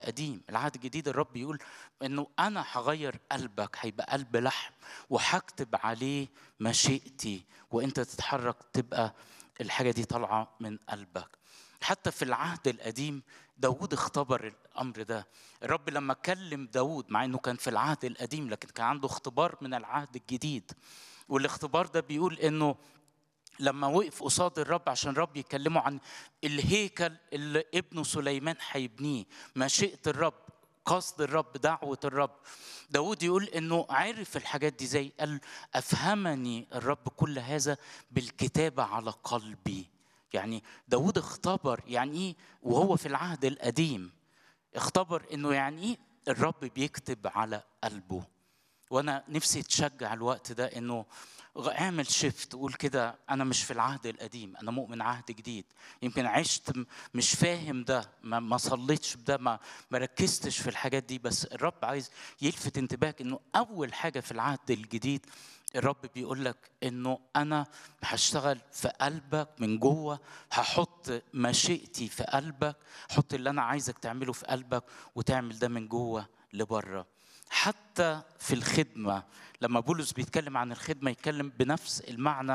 قديم العهد الجديد الرب يقول انه انا هغير قلبك هيبقى قلب لحم وهكتب عليه مشيئتي وانت تتحرك تبقى الحاجه دي طالعه من قلبك حتى في العهد القديم داود اختبر الامر ده الرب لما كلم داود مع انه كان في العهد القديم لكن كان عنده اختبار من العهد الجديد والاختبار ده بيقول انه لما وقف قصاد الرب عشان الرب يكلمه عن الهيكل اللي ابنه سليمان هيبنيه مشيئة الرب قصد الرب دعوة الرب داود يقول انه عرف الحاجات دي زي قال افهمني الرب كل هذا بالكتابة على قلبي يعني داود اختبر يعني ايه وهو في العهد القديم اختبر انه يعني ايه الرب بيكتب على قلبه وانا نفسي تشجع الوقت ده انه اعمل شيفت قول كده انا مش في العهد القديم انا مؤمن عهد جديد يمكن عشت مش فاهم ده ما, ما صليتش بده ما, ما ركزتش في الحاجات دي بس الرب عايز يلفت انتباهك انه اول حاجه في العهد الجديد الرب بيقول لك انه انا هشتغل في قلبك من جوه هحط مشيئتي في قلبك حط اللي انا عايزك تعمله في قلبك وتعمل ده من جوه لبره حتى في الخدمة لما بولس بيتكلم عن الخدمة يتكلم بنفس المعنى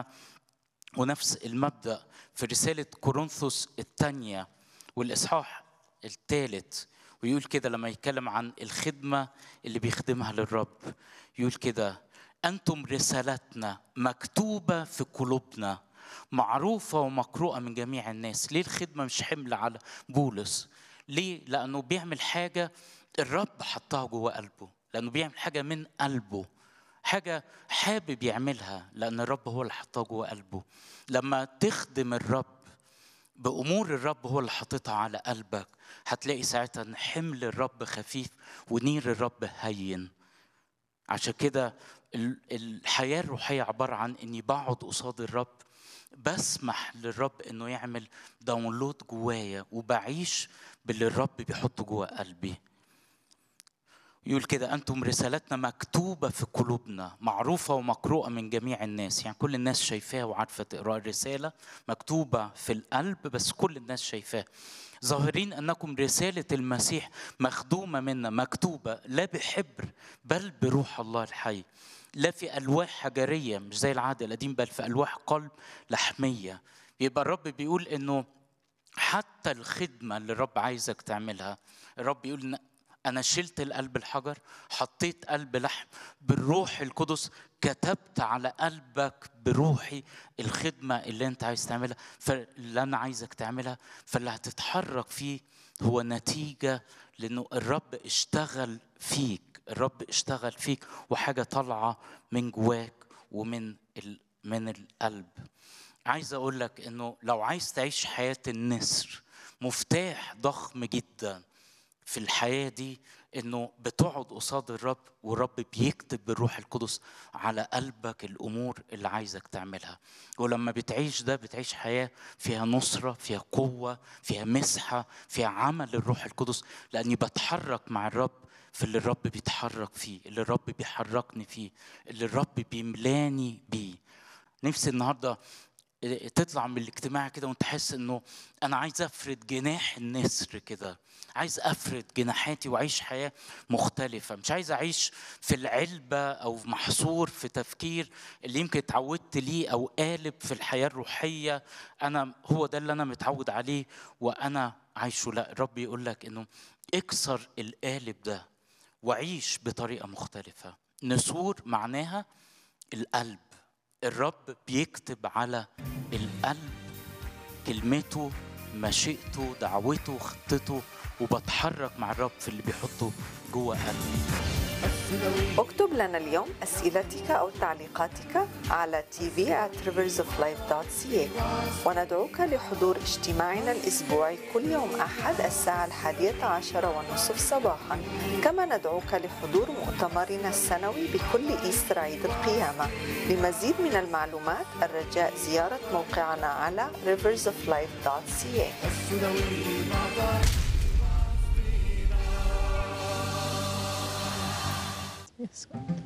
ونفس المبدأ في رسالة كورنثوس الثانية والإصحاح الثالث ويقول كده لما يتكلم عن الخدمة اللي بيخدمها للرب يقول كده أنتم رسالتنا مكتوبة في قلوبنا معروفة ومقروءة من جميع الناس ليه الخدمة مش حمل على بولس ليه لأنه بيعمل حاجة الرب حطها جوه قلبه لانه بيعمل حاجه من قلبه حاجه حابب يعملها لان الرب هو اللي حطها جوه قلبه لما تخدم الرب بامور الرب هو اللي حاططها على قلبك هتلاقي ساعتها ان حمل الرب خفيف ونير الرب هين عشان كده الحياه الروحيه عباره عن اني بقعد قصاد الرب بسمح للرب انه يعمل داونلود جوايا وبعيش باللي الرب بيحطه جوه قلبي يقول كده أنتم رسالتنا مكتوبة في قلوبنا معروفة ومقروءة من جميع الناس يعني كل الناس شايفاها وعارفة تقرأ الرسالة مكتوبة في القلب بس كل الناس شايفاها ظاهرين أنكم رسالة المسيح مخدومة منا مكتوبة لا بحبر بل بروح الله الحي لا في ألواح حجرية مش زي العهد القديم بل في ألواح قلب لحمية يبقى الرب بيقول إنه حتى الخدمة اللي الرب عايزك تعملها الرب يقول أنا شلت القلب الحجر حطيت قلب لحم بالروح القدس كتبت على قلبك بروحي الخدمة اللي أنت عايز تعملها فاللي أنا عايزك تعملها فاللي هتتحرك فيه هو نتيجة لأنه الرب اشتغل فيك الرب اشتغل فيك وحاجة طالعة من جواك ومن ال... من القلب عايز أقول لك إنه لو عايز تعيش حياة النسر مفتاح ضخم جداً في الحياة دي انه بتقعد قصاد الرب والرب بيكتب بالروح القدس على قلبك الامور اللي عايزك تعملها ولما بتعيش ده بتعيش حياة فيها نصرة فيها قوة فيها مسحة فيها عمل الروح القدس لاني بتحرك مع الرب في اللي الرب بيتحرك فيه اللي الرب بيحركني فيه اللي الرب بيملاني بيه نفسي النهارده تطلع من الاجتماع كده وانت حاسس انه انا عايز افرد جناح النسر كده عايز افرد جناحاتي واعيش حياه مختلفه مش عايز اعيش في العلبه او محصور في تفكير اللي يمكن اتعودت ليه او قالب في الحياه الروحيه انا هو ده اللي انا متعود عليه وانا عايشه لا الرب يقول لك انه اكسر القالب ده وعيش بطريقه مختلفه نسور معناها القلب الرب بيكتب على القلب كلمته مشيئته دعوته خطته وبتحرك مع الرب في اللي بيحطه جوه قلبي اكتب لنا اليوم أسئلتك أو تعليقاتك على tv at riversoflife.ca وندعوك لحضور اجتماعنا الأسبوعي كل يوم أحد الساعة الحادية عشر والنصف صباحا كما ندعوك لحضور مؤتمرنا السنوي بكل إيستر عيد القيامة لمزيد من المعلومات الرجاء زيارة موقعنا على riversoflife.ca Yes.